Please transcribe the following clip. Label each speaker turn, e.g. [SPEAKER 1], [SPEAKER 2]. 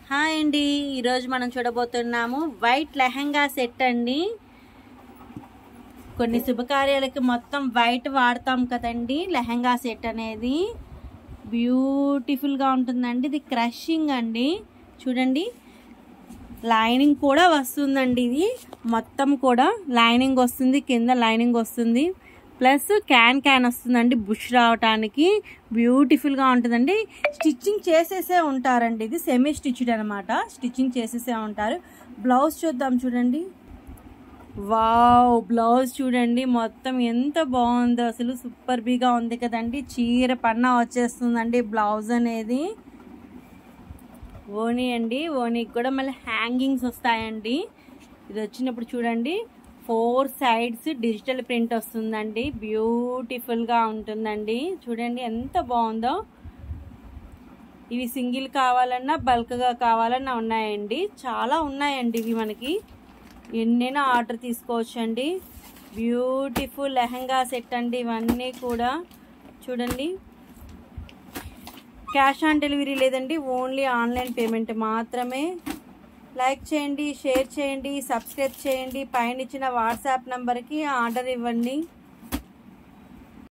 [SPEAKER 1] hi అండి ఈరోజు మనం చూడబోతున్నాము వైట్ లెహంగా సెట్ అండి కొన్ని శుభకార్యాలకి మొత్తం వైట్ వాడతాం కదండి లెహంగా సెట్ అనేది బ్యూటిఫుల్గా ఉంటుందండి ఇది క్రషింగ్ అండి చూడండి లైనింగ్ కూడా వస్తుందండి ఇది మొత్తం కూడా లైనింగ్ వస్తుంది కింద లైనింగ్ వస్తుంది ప్లస్ క్యాన్ క్యాన్ వస్తుందండి బుష్ రావటానికి బ్యూటిఫుల్గా ఉంటుందండి స్టిచ్చింగ్ చేసేసే ఉంటారండి ఇది సెమీ స్టిచ్డ్ అనమాట స్టిచ్చింగ్ చేసేసే ఉంటారు బ్లౌజ్ చూద్దాం చూడండి వావ్ బ్లౌజ్ చూడండి మొత్తం ఎంత బాగుందో అసలు సూపర్ బీగా ఉంది కదండి చీర పన్నా వచ్చేస్తుందండి బ్లౌజ్ అనేది ఓనీ అండి ఓనీకి కూడా మళ్ళీ హ్యాంగింగ్స్ వస్తాయండి ఇది వచ్చినప్పుడు చూడండి ఫోర్ సైడ్స్ డిజిటల్ ప్రింట్ వస్తుందండి బ్యూటిఫుల్గా ఉంటుందండి చూడండి ఎంత బాగుందో ఇవి సింగిల్ కావాలన్నా బల్క్గా కావాలన్నా ఉన్నాయండి చాలా ఉన్నాయండి ఇవి మనకి ఎన్నైనా ఆర్డర్ తీసుకోవచ్చండి బ్యూటిఫుల్ లెహంగా సెట్ అండి ఇవన్నీ కూడా చూడండి క్యాష్ ఆన్ డెలివరీ లేదండి ఓన్లీ ఆన్లైన్ పేమెంట్ మాత్రమే లైక్ చేయండి షేర్ చేయండి సబ్స్క్రైబ్ చేయండి పైన ఇచ్చిన వాట్సాప్ నెంబర్కి ఆర్డర్ ఇవ్వండి